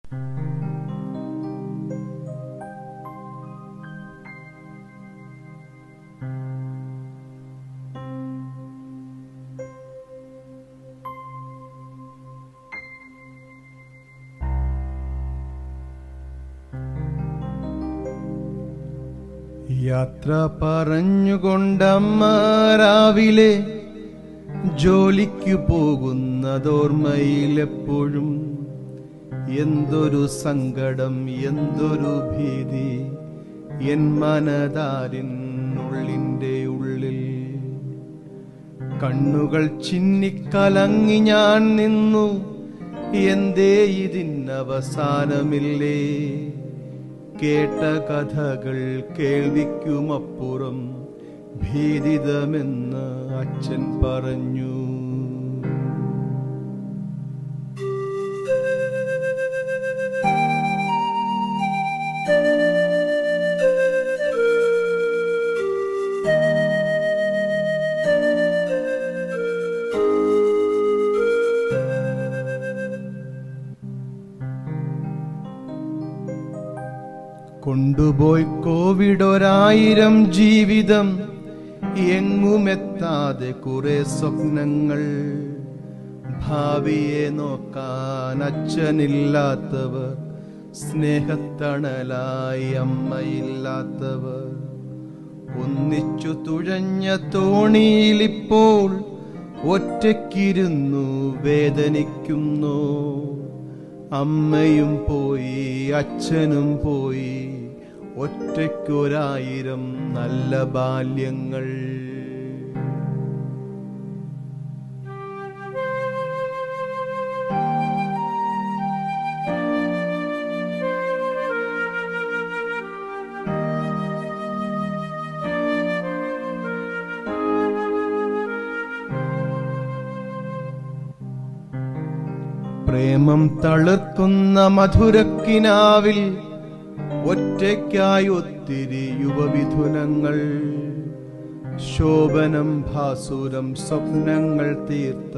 യാത്ര പറഞ്ഞുകൊണ്ടമ്മ രാവിലെ ജോലിക്കു പോകുന്നതോർമ്മയിലെപ്പോഴും എന്തൊരു സങ്കടം എന്തൊരു ഭീതി എൻ മനതാരിനുള്ളിൻ്റെ ഉള്ളിൽ കണ്ണുകൾ ചിന്നിക്കലങ്ങി ഞാൻ നിന്നു എന്തേ ഇതിനവസാനമില്ലേ കേട്ട കഥകൾ കേൾവിക്കുമപ്പുറം ഭീതിതമെന്ന് അച്ഛൻ പറഞ്ഞു കൊണ്ടുപോയി കോവിഡ് ഒരായിരം ജീവിതം എങ്ങുമെത്താതെ കുറെ സ്വപ്നങ്ങൾ ഭാവിയെ നോക്കാൻ അച്ഛനില്ലാത്തവർ സ്നേഹത്തണലായി അമ്മയില്ലാത്തവർ ഒന്നിച്ചു തുഴഞ്ഞ തോണിയിലിപ്പോൾ ഒറ്റയ്ക്കിരുന്നു വേദനിക്കുന്നു അമ്മയും പോയി അച്ഛനും പോയി ഒറ്റയ്ക്കൊരായിരം നല്ല ബാല്യങ്ങൾ പ്രേമം തളിർക്കുന്ന മധുരക്കിനാവിൽ ഒറ്റയ്ക്കായി ഒത്തിരി യുവവിധുനങ്ങൾ ശോഭനം ഭാസുരം സ്വപ്നങ്ങൾ തീർത്ത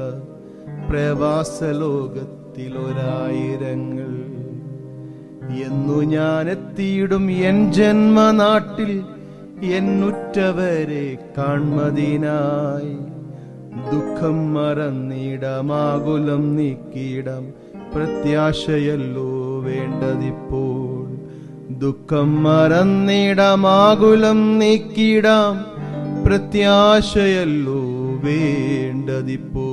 പ്രവാസലോകത്തിലൊരായിരങ്ങൾ എന്നു ഞാൻ എത്തിയിടും എൻ ജന്മനാട്ടിൽ എന്നുറ്റവരെ കാൺമതിനായി ദുഃഖം മറന്നിടമാകുലം നീക്കിയിടം പ്രത്യാശയല്ലോ വേണ്ടതിപ്പോൾ ദുഃഖം മറന്നിടമാകുലം നീക്കിയിടാം പ്രത്യാശയല്ലോ വേണ്ടതിപ്പോ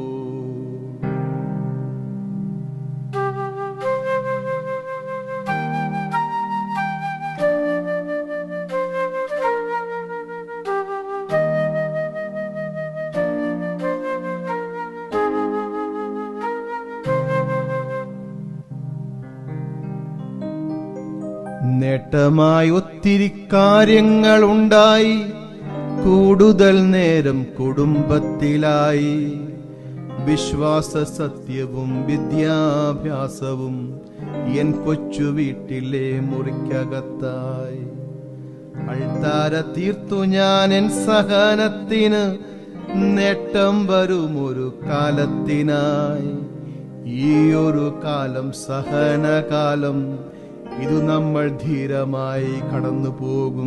നേട്ടമായി ഒത്തിരി കാര്യങ്ങൾ ഉണ്ടായി കൂടുതൽ നേരം കുടുംബത്തിലായി വിശ്വാസ സത്യവും വിദ്യാഭ്യാസവും എൻ കൊച്ചു വീട്ടിലെ മുറിക്കകത്തായി അൾത്താര തീർത്തു ഞാൻ എൻ സഹനത്തിന് നേട്ടം വരുമൊരു കാലത്തിനായി ഈ ഒരു കാലം സഹനകാലം ഇത് നമ്മൾ ധീരമായി കടന്നു പോകും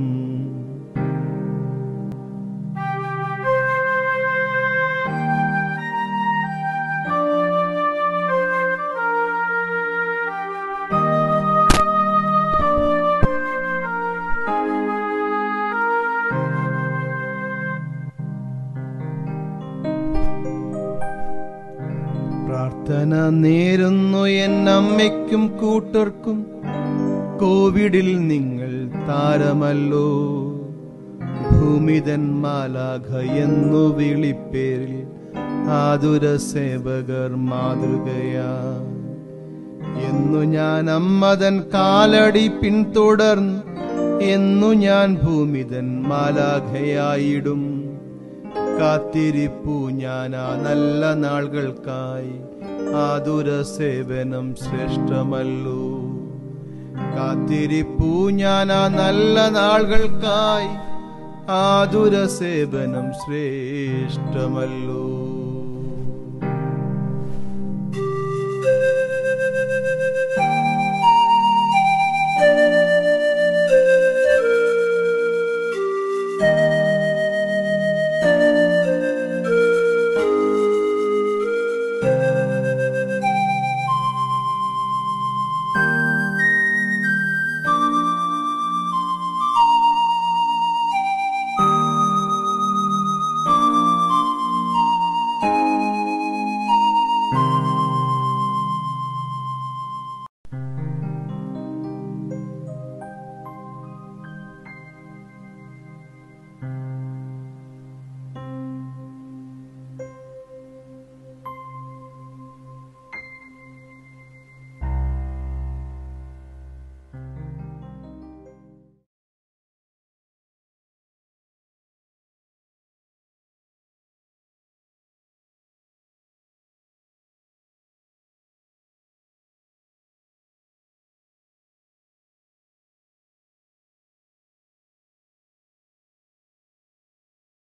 പ്രാർത്ഥന നേരുന്നു എൻ അമ്മയ്ക്കും കൂട്ടർക്കും കോവിഡിൽ നിങ്ങൾ താരമല്ലോ ഭൂമിതൻ മാലാഖ എന്നു വിളിപ്പേരിൽ ആതുര സേവകർ മാതൃകയാ എന്നു ഞാൻ അമ്മതൻ കാലടി പിന്തുടർന്ന് എന്നു ഞാൻ ഭൂമിതൻ മാലാഖയായിടും കാത്തിരിപ്പു ഞാൻ ആ നല്ല നാളുകൾക്കായി ആതുര സേവനം ശ്രേഷ്ഠമല്ലോ കാത്തിരിപ്പു ഞാൻ ആ നല്ല നാളുകൾക്കായി ആതുര സേവനം ശ്രേഷ്ഠമല്ലോ